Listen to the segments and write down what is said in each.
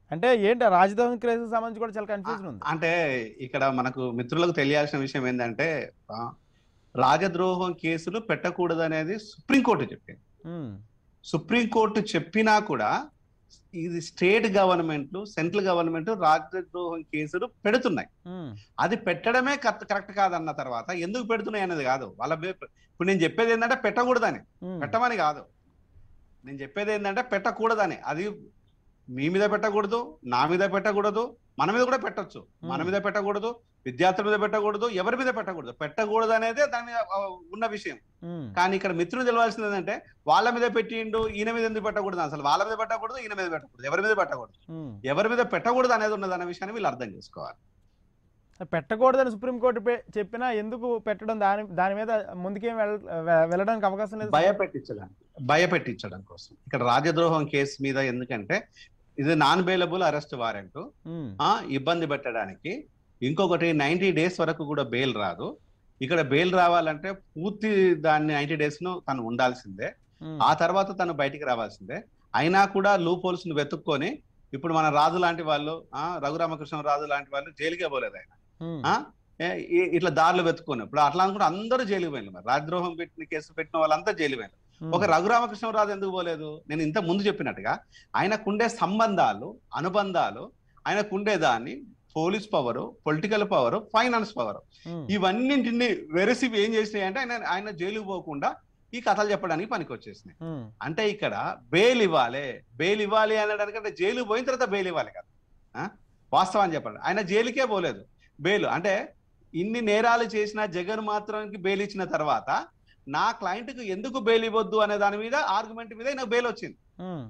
అంటే ఏంటి రాజధాని క్రైసిస్ సంబంధించి కూడా చాలా కన్ఫ్యూజన్ ఉంది అంటే ఇక్కడ మనకు మిత్రులకు తెలియాల్సిన విషయం ఏంటంటే ఆ, రాజద్రోహం కేసులు పెట్టకూడదు అనేది సుప్రీంకోర్టు చెప్పింది ఉమ్, సుప్రీంకోర్టు చెప్పినా కూడా ఇది స్టేట్ గవర్నమెంట్లు సెంట్రల్ గవర్నమెంట్ రాజద్రోహం కేసులు పెడుతున్నాయి ఉమ్, అది పెట్టడమే కరెక్ట్ కరెక్ట్ కాదన్న తర్వాత ఎందుకు పెడుతున్నాయి అనేది కాదు వాళ్ళ మీద- ఇప్పుడు నేను చెప్పేది ఏంటంటే పెట్టకూడదని ఉమ్, పెట్టమని కాదు నేను చెప్పేది ఏంటంటే పెట్టకూడదని అది మీ మీద పెట్టకూడదు నా మీద పెట్టకూడదు మన మీద కూడా పెట్టొచ్చు మన Hmm. మీద పెట్టకూడదు విద్యార్థుల మీద పెట్టకూడదు ఎవరి మీద పెట్టకూడదు పెట్టకూడదు అనేదే దాని మీద ఆ, ఉన్న విషయం ఉమ్, కానీ ఇక్కడ మిత్రులు తెలవాల్సింది ఏంటంటే వాళ్ళ మీద పెట్టిండు ఈయన మీద ఎందుకు పెట్టకూడదు అసలు వాళ్ళ మీద పెట్టకూడదు ఈయన మీద పెట్టకూడదు ఎవరి మీద పెట్టకూడదు ఉమ్. ఎవరి మీద పెట్టకూడదు అనేది ఉన్నది అనే విషయాన్ని వీళ్ళు అర్థం చేసుకోవాలి పెట్టకూడదని సుప్రీంకోర్టు పె- చెప్పినా ఎందుకు పెట్టడం దాని దాని మీద ముందుకేం వెళ్ళ వె- వెళ్ళడానికి అవకాశం లేదు భయపెట్టించడానికి భయపెట్టించడం కోసం ఇక్కడ రాజద్రోహం కేసు మీద ఎందుకంటే ఇది non bailable arrest warrant um, ఆ ఇబ్బంది పెట్టడానికి ఇంకొకటి నైన్టీ డేస్ వరకు కూడా బెయిల్ రాదు ఇక్కడ బెయిల్ రావాలంటే పూర్తి దాన్ని నైన్టీ డేస్ ను తను ఉండాల్సిందే ఉమ్, ఆ తర్వాత తను బయటికి రావాల్సిందే అయినా కూడా లూప్ హోల్స్ ను వెతుక్కొని ఇప్పుడు మన రాజు లాంటి వాళ్ళు ఆ రఘురామకృష్ణ రాజు లాంటి వాళ్ళు జైలుకే పోలేదు ఆయన ఉమ్, ఆ? ఏ- ఈ- ఇట్లా దారులు వెతుక్కొని ఇప్పుడు అట్లా అనుకుంటే అందరూ జైలుకి పోయినారు మరి రాజద్రోహం పెట్టిన కేసు పెట్టిన వాళ్ళంతా జైలు పోయినారు ఉమ్, ఒక రఘురామకృష్ణరాజు ఎందుకు పోలేదు నేను ఇంత ముందు చెప్పినట్టుగా ఆయనకుండే సంబంధాలు అనుబంధాలు ఆయనకుండే దాన్ని police power political power finance power um, ఇవన్నింటిని వెరసి ఏం చేసినాయి అంటే ఆయన ఆయన జైలుకు పోకుండా ఈ కథలు చెప్పడానికి పనికి వచ్చేసినాయి ఉమ్, అంటే ఇక్కడ బెయిల్ ఇవ్వాలి బెయిల్ ఇవ్వాలి అనడానికంటే జైలు పోయిన తర్వాత బెయిల్ ఇవ్వాలి కదా ఆ? వాస్తవాన్ని చెప్పండి ఆయన జైలుకే పోలేదు బెయిల్ అంటే ఇన్ని నేరాలు చేసిన జగన్ మాత్రానికి బెయిల్ ఇచ్చిన తర్వాత నా క్లయింట్కి ఎందుకు బెయిల్ ఇవ్వద్దు అనే దాని మీద ఆర్గ్యుమెంట్ మీద నాకు బెయిల్ వచ్చింది ఉమ్,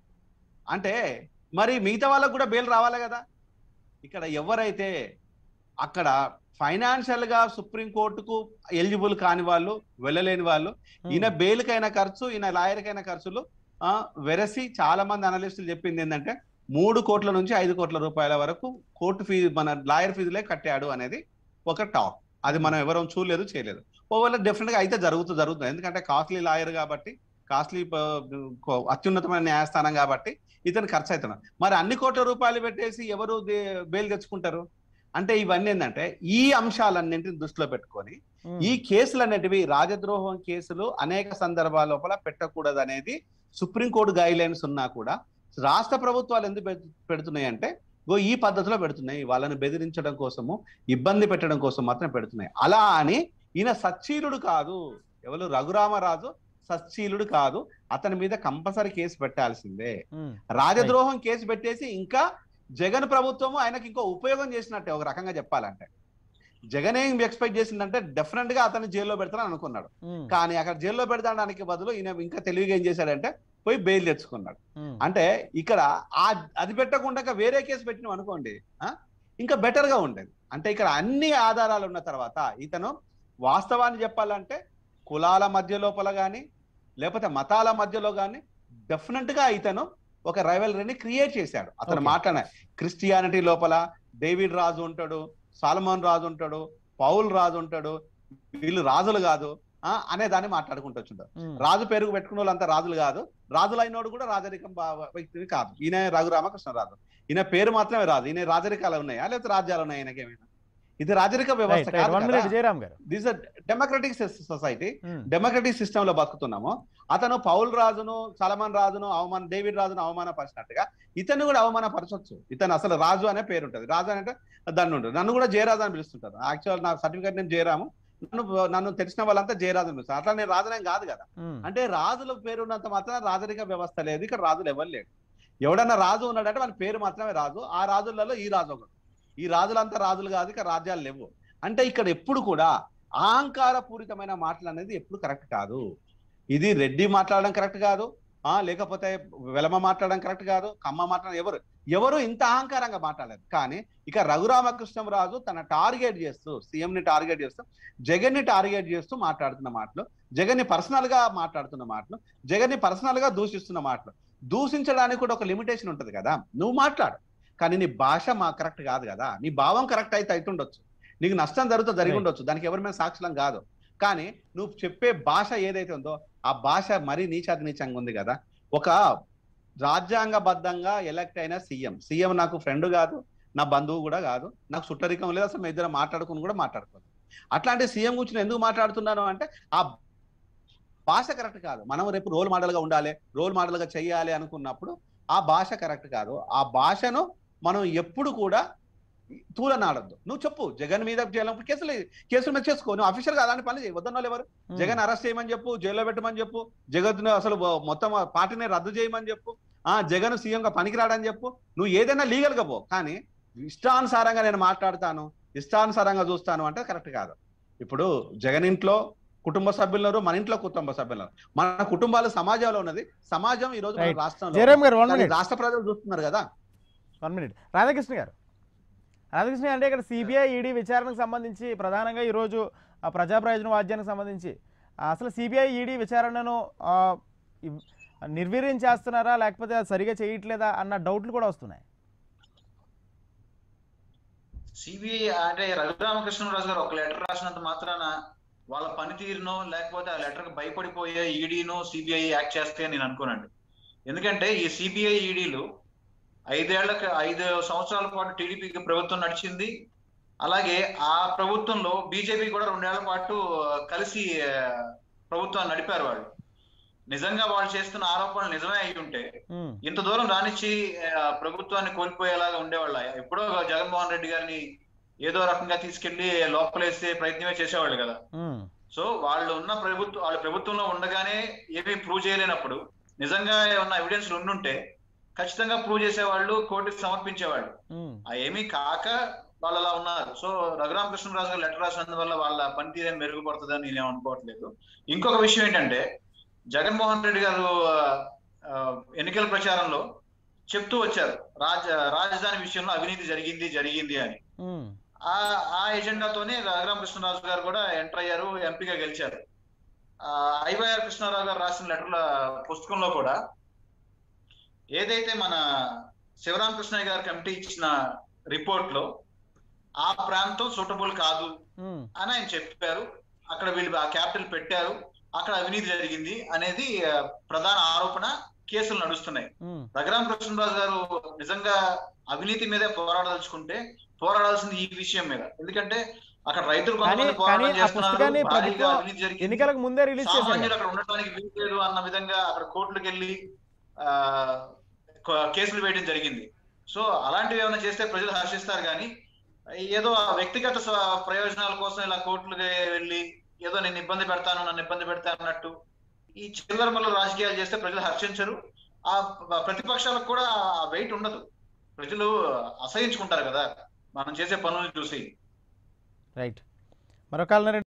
అంటే మరి మిగతా వాళ్ళకు కూడా బెయిల్ రావాలి కదా ఇక్కడ ఎవరైతే అక్కడ ఫైనాన్షియల్ గా సుప్రీం కోర్టుకు ఎలిజిబుల్ కాని వాళ్ళు వెళ్ళలేని వాళ్ళు ఉమ్, ఈయన బెయిల్కైన ఖర్చు ఈయన లాయర్కైన ఖర్చులు ఆ, వెరసి చాలా మంది అనలిస్టులు చెప్పింది ఏంటంటే మూడు కోట్ల నుంచి ఐదు కోట్ల రూపాయల వరకు కోర్టు ఫీజు మన లాయర్ ఫీజులే కట్టాడు అనేది ఒక టాక్ అది మనం ఎవరూ చూడలేదు చేయలేదు ఓవర్ డెఫినెట్ గా అయితే జరుగుతూ జరుగుతుంది ఎందుకంటే కాస్ట్లీ లాయర్ కాబట్టి కాస్ట్లీ అత్యున్నతమైన న్యాయస్థానం కాబట్టి ఇతను ఖర్చు అవుతున్నాడు మరి అన్ని కోట్ల రూపాయలు పెట్టేసి ఎవరు దే- బెయిల్ తెచ్చుకుంటారు అంటే ఇవన్నీ ఏంటంటే ఈ అంశాలన్నింటిని దృష్టిలో పెట్టుకొని ఉమ్, ఈ కేసులన్నిటివి రాజద్రోహం కేసులు అనేక సందర్భాల లోపల పెట్టకూడదు అనేది సుప్రీంకోర్టు గైడ్ లైన్స్ ఉన్నా కూడా రాష్ట్ర ప్రభుత్వాలు ఎందుకు పెడు- పెడుతున్నాయి అంటే గో ఈ పద్ధతిలో పెడుతున్నాయి వాళ్ళని బెదిరించడం కోసము ఇబ్బంది పెట్టడం కోసం మాత్రం పెడుతున్నాయి అలా అని ఈయన సచ్చీలుడు కాదు ఎవరు రఘురామరాజు సచ్చీలుడు కాదు అతని మీద కంపల్సరీ కేసు పెట్టాల్సిందే ఉమ్, రాజద్రోహం కేసు పెట్టేసి ఇంకా జగన్ ప్రభుత్వము ఆయనకి ఇంకో ఉపయోగం చేసినట్టే ఒక రకంగా చెప్పాలంటే జగన్ ఏం ఎక్స్పెక్ట్ చేసిందంటే డెఫినెట్ గా అతన్ని జైల్లో పెడతానని అనుకున్నాడు ఉమ్, కానీ అక్కడ జైల్లో పెడతాడానికి బదులు ఈయన ఇంకా తెలివిగా ఏం చేశాడంటే పోయి బెయిల్ తెచ్చుకున్నాడు ఉమ్, అంటే ఇక్కడ ఆ అది పెట్టకుండా ఇంకా వేరే కేసు పెట్టినాం అనుకోండి ఆ, ఇంకా బెటర్ గా ఉండేది అంటే ఇక్కడ అన్ని ఆధారాలు ఉన్న తర్వాత ఇతను వాస్తవాన్ని చెప్పాలంటే కులాల మధ్య లోపల కానీ లేకపోతే మతాల మధ్యలో కానీ డెఫినెట్ గా ఇతను ఒక రైవలరీని క్రియేట్ చేశాడు అతను Okay. మాట్లాడే క్రిస్టియానిటీ లోపల డేవిడ్ రాజు ఉంటాడు సాల్మోన్ రాజు ఉంటాడు పౌల్ రాజు ఉంటాడు వీళ్ళు రాజులు కాదు ఆ, అనే దాన్ని మాట్లాడుకుంటూ వచ్చింటారు ఉమ్, రాజు పేరుకు పెట్టుకున్న వాళ్ళంతా రాజులు కాదు రాజులు అయినోడు కూడా రాజరికం బా- వ్యక్తిని కాదు ఈయన రఘురామకృష్ణ రాజు ఈయన పేరు మాత్రమే రాదు ఈయన రాజరికాలు ఉన్నాయా లేకపోతే రాజ్యాలు ఉన్నాయా ఈయనకేమైనా ఇది రాజరిక రైట్ వ్యవస్థ రైట్ వన్ మినిట్ కాదు Jayaram garu this democratic society um, democratic system లో బతుకుతున్నాము అతను పౌల్ రాజును సలమాన్ రాజును అవమాన డేవిడ్ రాజును అవమానపరిచినట్టుగా ఇతను కూడా అవమానపరచొచ్చు ఇతను అసలు రాజు అనే పేరు ఉంటుంది రాజు అంటే దాన్ని ఉంటుంది నన్ను కూడా జయరాజు అని పిలుస్తుంటారు యాక్చువల్ నా సర్టిఫికేట్ నేను జయరాము నన్ను నన్ను తెలిసిన వాళ్ళంతా జయరాజు అని పిలుస్తారు అట్లా నేను రాజునేం కాదు కదా ఉమ్, అంటే రాజుల పేరు ఉన్నంత మాత్రం రాజరిక వ్యవస్థ లేదు ఇక్కడ రాజులు ఎవరు లేడు ఎవడన్నా రాజు ఉన్నాడంటే మన పేరు మాత్రమే రాజు ఆ రాజులలో ఈ రాజు ఒకడు ఈ రాజులంతా రాజులు కాదు ఇక రాజ్యాలు లేవు అంటే ఇక్కడ ఎప్పుడు కూడా అహంకార పూరితమైన మాటలు అనేది ఎప్పుడు కరెక్ట్ కాదు ఇది రెడ్డి మాట్లాడడం కరెక్ట్ కాదు ఆ లేకపోతే వెలమ మాట్లాడడం కరెక్ట్ కాదు కమ్మ మాట్లాడడం ఎవరు ఎవరు ఇంత అహంకారంగా మాట్లాడలేదు కానీ ఇక రఘురామకృష్ణరాజు తన టార్గెట్ చేస్తూ సీఎం ని టార్గెట్ చేస్తూ జగన్ ని టార్గెట్ చేస్తూ మాట్లాడుతున్న మాటలు జగన్ ని పర్సనల్ గా మాట్లాడుతున్న మాటలు జగన్ ని పర్సనల్ గా దూషిస్తున్న మాటలు దూషించడానికి కూడా ఒక లిమిటేషన్ ఉంటుంది కదా నువ్వు మాట్లాడు కానీ నీ భాష మా కరెక్ట్ కాదు కదా నీ భావం కరెక్ట్ అయితే అవుతుండొచ్చు నీకు నష్టం జరుగుతూ జరిగి Right. ఉండొచ్చు దానికి ఎవరి మీద సాక్షులం కాదు కానీ నువ్వు చెప్పే భాష ఏదైతే ఉందో ఆ భాష మరీ నీచాతి నీచంగా ఉంది కదా ఒక రాజ్యాంగబద్ధంగా ఎలక్ట్ అయిన సీఎం సీఎం నాకు ఫ్రెండ్ కాదు నా బంధువు కూడా కాదు నాకు చుట్టరికం లేదు అసలు మీ ఇద్దరు మాట్లాడుకుని కూడా మాట్లాడుకోదు అట్లాంటి సీఎం గురించి ఎందుకు మాట్లాడుతున్నాను అంటే ఆ భాష కరెక్ట్ కాదు మనం రేపు రోల్ మోడల్ గా ఉండాలి రోల్ మోడల్ గా చెయ్యాలి అనుకున్నప్పుడు ఆ భాష కరెక్ట్ కాదు ఆ భాషను మనం ఎప్పుడు కూడా తూలనాడద్దు నువ్వు చెప్పు జగన్ మీద చేయాలనుకుంటే కేసులు కేసుల మీద చేసుకో నువ్వు అఫీషియల్ గా అలాంటి పనులు చేయి వద్దన్న వాళ్ళు ఎవరు ఉమ్. జగన్ అరెస్ట్ చేయమని చెప్పు జైల్లో పెట్టమని చెప్పు జగన్ అసలు మొత్తం ఆ పార్టీని రద్దు చేయమని చెప్పు ఆ జగన్ సీఎం గా పనికిరాడని చెప్పు నువ్వు ఏదైనా లీగల్ గా పో కానీ ఇష్టానుసారంగా నేను మాట్లాడతాను ఇష్టానుసారంగా చూస్తాను అంటే కరెక్ట్ కాదు ఇప్పుడు జగన్ ఇంట్లో కుటుంబ సభ్యులు ఉన్నారు, మన ఇంట్లో కుటుంబ సభ్యులు ఉన్నారు. మన కుటుంబాలు సమాజంలో ఉన్నది సమాజం ఈ రోజు మన Right. రాష్ట్రంలో జయరామ్ గారు వన్ కానీ మినిట్ రాష్ట్ర ప్రజలు చూస్తున్నారు కదా వన్ మినిట్ రాధాకృష్ణ గారు రాధాకృష్ణ గారు అంటే ఇక్కడ సిబిఐ ఈడీ విచారణకు సంబంధించి ప్రధానంగా ఈరోజు ఆ ప్రజా ప్రయోజన వాద్యానికి సంబంధించి ఆ, అసలు సిబిఐ ఈడీ విచారణను ఆ, ఇవ్- నిర్వీర్యం చేస్తున్నారా లేకపోతే అది సరిగా చేయట్లేదా అన్న డౌట్లు కూడా వస్తున్నాయి సిబిఐ అంటే రఘురామకృష్ణరాజు గారు ఒక లెటర్ రాసినంత మాత్రాన వాళ్ళ పనితీరునో లేకపోతే ఆ లెటర్ కి భయపడిపోయే ఈడీనో సిబిఐ యాక్ట్ చేస్తే నేను అనుకోనండి ఎందుకంటే ఈ సిబిఐ ఈడీలు ఐదేళ్లకు ఐదు సంవత్సరాల పాటు టీడీపీకి ప్రభుత్వం నడిచింది అలాగే ఆ ప్రభుత్వంలో బీజేపీ కూడా రెండేళ్ల పాటు కలిసి ఆ, ప్రభుత్వాన్ని నడిపారు వాళ్ళు నిజంగా వాళ్ళు చేస్తున్న ఆరోపణలు నిజమే అయి ఉంటే ఉమ్, ఇంత దూరం రానిచ్చి ఆ, ప్రభుత్వాన్ని కోల్పోయేలాగా ఉండేవాళ్ళ ఎప్పుడో జగన్మోహన్ రెడ్డి గారిని ఏదో రకంగా తీసుకెళ్లి లోపలేసే ప్రయత్నమే చేసేవాళ్ళు కదా ఉమ్, సో వాళ్ళు ఉన్న ప్రభుత్వం వాళ్ళ ప్రభుత్వంలో ఉండగానే ఏమీ ప్రూవ్ చేయలేనప్పుడు నిజంగా ఏమన్నా ఎవిడెన్స్ ఉండుంటే ఖచ్చితంగా ప్రూవ్ చేసేవాళ్ళు కోర్టుకి సమర్పించేవాళ్ళు ఉమ్, ఆ ఏమీ కాక వాళ్ళు అలా ఉన్నారు సో రఘురామ కృష్ణరాజు గారు లెటర్ రాసినందువల్ల వాళ్ళ పనితీరే మెరుగుపడుతుందని నేనేం అనుకోవట్లేదు ఇంకొక విషయం ఏంటంటే జగన్మోహన్ రెడ్డి గారు ఆ, ఆ, ఎన్నికల ప్రచారంలో చెప్తూ వచ్చారు రాజ రాజధాని విషయంలో అవినీతి జరిగింది జరిగింది అని ఉమ్, ఆ ఆ ఎజెండాతోనే రఘురామ కృష్ణరాజు గారు కూడా ఎంటర్ అయ్యారు ఎంపీగా గెలిచారు ఆ ఐవైఆర్ కృష్ణారావు గారు రాసిన లెటర్ల పుస్తకంలో కూడా ఏదైతే మన శివరామకృష్ణయ్య గారి కమిటీ ఇచ్చిన రిపోర్ట్ లో ఆ ప్రాంతం సూటబుల్ కాదు ఉమ్, అని ఆయన చెప్పారు అక్కడ వీళ్ళు ఆ క్యాపిటల్ పెట్టారు అక్కడ అవినీతి జరిగింది అనేది ఆ, ప్రధాన ఆరోపణ కేసులు నడుస్తున్నాయి ఉమ్. రఘురామ కృష్ణరాజు గారు నిజంగా అవినీతి మీదే పోరాడదలుచుకుంటే పోరాడాల్సింది ఈ విషయం మీద ఎందుకంటే అక్కడ రైతులు కానీ కొంతమంది కానీ పోరాటం ఆ చేస్తున్నారు పుస్తకాన్ని భారీగా ప్రభుత్వం అవినీతి జరిగింది ఎన్నికలకు ముందే రిలీజ్ చేశారు సామాన్యులు కదా. అక్కడ ఉండటానికి వీలు లేదు అన్న విధంగా అక్కడ కోర్టులకు వెళ్ళి ఆ క- కేసులు వేయడం జరిగింది సో అలాంటివి ఏమైనా చేస్తే ప్రజలు హర్షిస్తారు కానీ ఏదో ఆ వ్యక్తిగత స్వ- ప్రయోజనాల కోసం ఇలా కోర్టులకు వెళ్ళి ఏదో నేను ఇబ్బంది పెడతాను నన్ను ఇబ్బంది పెడతాను అన్నట్టు ఈ చిల్లర మల్ల రాజకీయాలు చేస్తే ప్రజలు హర్షించరు ఆ ప- ప్రతిపక్షాలకు కూడా ఆ వెయిట్ ఉండదు ప్రజలు అసహించుకుంటారు కదా మనం చేసే పనులు చూసి రైట్ మరొక